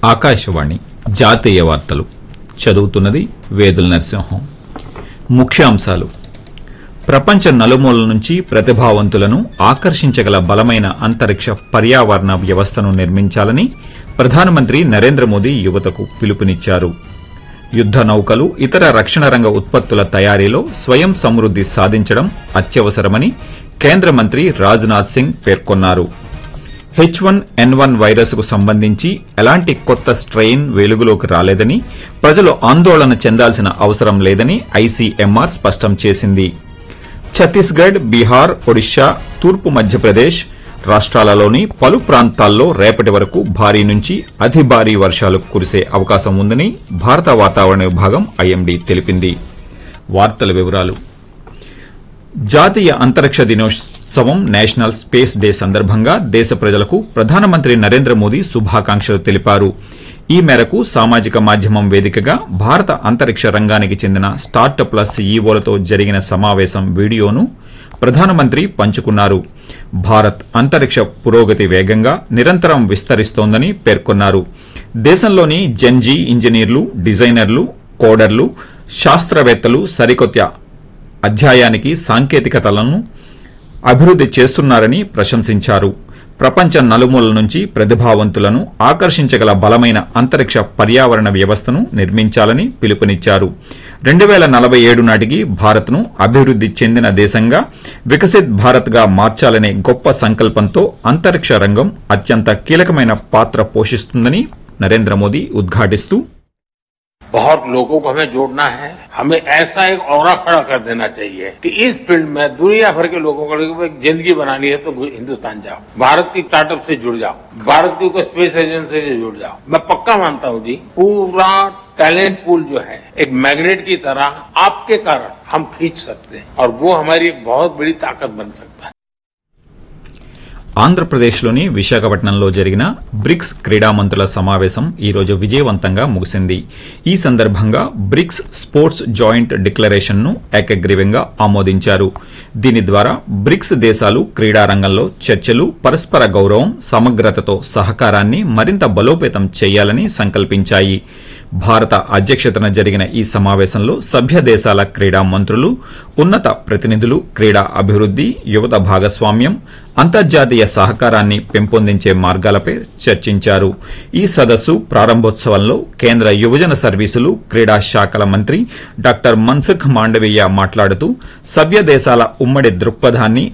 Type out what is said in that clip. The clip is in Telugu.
ఆకాశవాణి జాతీయ వార్తలు చదువుతున్నది వేదుల నరసింహం ముఖ్యాంశాలు ప్రపంచ నలుమూలల నుంచి ప్రతిభావంతులను ఆకర్షించగల బలమైన అంతరిక్ష పర్యావరణ వ్యవస్థను నిర్మించాలని ప్రధానమంత్రి నరేంద్ర మోదీ యువతకు పిలుపునిచ్చారు యుద్ద నౌకలు ఇతర రక్షణ రంగ ఉత్పత్తుల తయారీలో స్వయం సమృద్ది సాధించడం అత్యవసరమని కేంద్ర మంత్రి రాజ్నాథ్ సింగ్ పేర్కొన్నారు H one N one virus కు సంబంధించి ఎలాంటి కొత్త స్ట్రెయిన్ వెలుగులోకి రాలేదని ప్రజలు ఆందోళన చెందాల్సిన అవసరం లేదని ఐసీఎంఆర్ స్పష్టం చేసింది ఛత్తీస్గఢ్ బీహార్ ఒడిషా తూర్పు మధ్యప్రదేశ్ రాష్ట్రాలలోని పలు ప్రాంతాల్లో రేపటి వరకు భారీ నుంచి అతి భారీ వర్షాలు కురిసే అవకాశం ఉందని భారత వాతావరణ విభాగం ఐఎండీ తెలిపింది వార్తల వివరాలు జాతీయ అంతరిక్ష దినోత్సవం నేషనల్ స్పేస్ డే సందర్భంగా దేశ ప్రజలకు ప్రధానమంత్రి నరేంద్ర మోదీ శుభాకాంక్షలు తెలిపారు ఈ మేరకు సామాజిక మాధ్యమం వేదికగా భారత అంతరిక్ష రంగానికి చెందిన స్టార్టప్ల సీఈఓలతో జరిగిన సమావేశం వీడియోను ప్రధానమంత్రి పంచుకున్నారు భారత్ అంతరిక్ష పురోగతి వేగంగా నిరంతరం విస్తరిస్తోందని పేర్కొన్నారు దేశంలోని జెన్జీ ఇంజనీర్లు డిజైనర్లు కోడర్లు శాస్త్రవేత్తలు సరికొత్త అధ్యాయానికి సాంకేతికతలను అభివృద్ది చేస్తున్నారని ప్రశంసించారు ప్రపంచ నలుమూలల నుంచి ప్రతిభావంతులను ఆకర్షించగల బలమైన అంతరిక్ష పర్యావరణ వ్యవస్థను నిర్మించాలని పిలుపునిచ్చారు రెండు పేల నలభై ఏడు నాటికి భారత్ను అభివృద్ది చెందిన దేశంగా వికసిత్ భారత్గా మార్చాలనే గొప్ప సంకల్పంతో అంతరిక్ష రంగం అత్యంత కీలకమైన పాత్ర పోషిస్తుందని నరేంద్ర మోదీ ఉద్ఘాటిస్తూ बहुत लोगों को हमें जोड़ना है हमें ऐसा एक और खड़ा कर देना चाहिए कि इस फील्ड में दुनिया भर के लोगों को एक जिंदगी बनानी है तो हिंदुस्तान जाओ भारत की स्टार्टअप से जुड़ जाओ भारत की कोई स्पेस एजेंसी से जुड़ जाओ मैं पक्का मानता हूँ जी पूरा टैलेंट पूल जो है एक मैग्नेट की तरह आपके कारण हम खींच सकते हैं और वो हमारी एक बहुत बड़ी ताकत बन सकता है ఆంధ్రప్రదేశ్లోని విశాఖపట్నంలో జరిగిన బ్రిక్స్ క్రీడా మంత్రుల సమావేశం ఈ రోజు విజయవంతంగా ముగిసింది ఈ సందర్భంగా బ్రిక్స్ స్పోర్ట్స్ జాయింట్ డిక్లరేషన్ను ఏకగ్రీవంగా ఆమోదించారు దీని ద్వారా బ్రిక్స్ దేశాలు క్రీడా రంగంలో చర్చలు పరస్పర గౌరవం సమగ్రతతో సహకారాన్ని మరింత బలోపేతం చేయాలని సంకల్పించాయి భారత అధ్యక్షతన జరిగిన ఈ సమావేశంలో సభ్య దేశాల క్రీడా మంత్రులు ఉన్నత ప్రతినిధులు క్రీడా అభివృద్ది యువత భాగస్వామ్యం అంతర్జాతీయ సహకారాన్ని పెంపొందించే మార్గాలపై చర్చించారు ఈ సదస్సు ప్రారంభోత్సవంలో కేంద్ర యువజన సర్వీసులు క్రీడా శాఖల మంత్రి డాక్టర్ మన్సుఖ్ మాండవీయ మాట్లాడుతూ సభ్య దేశాల ఉమ్మడి దృక్పథాన్ని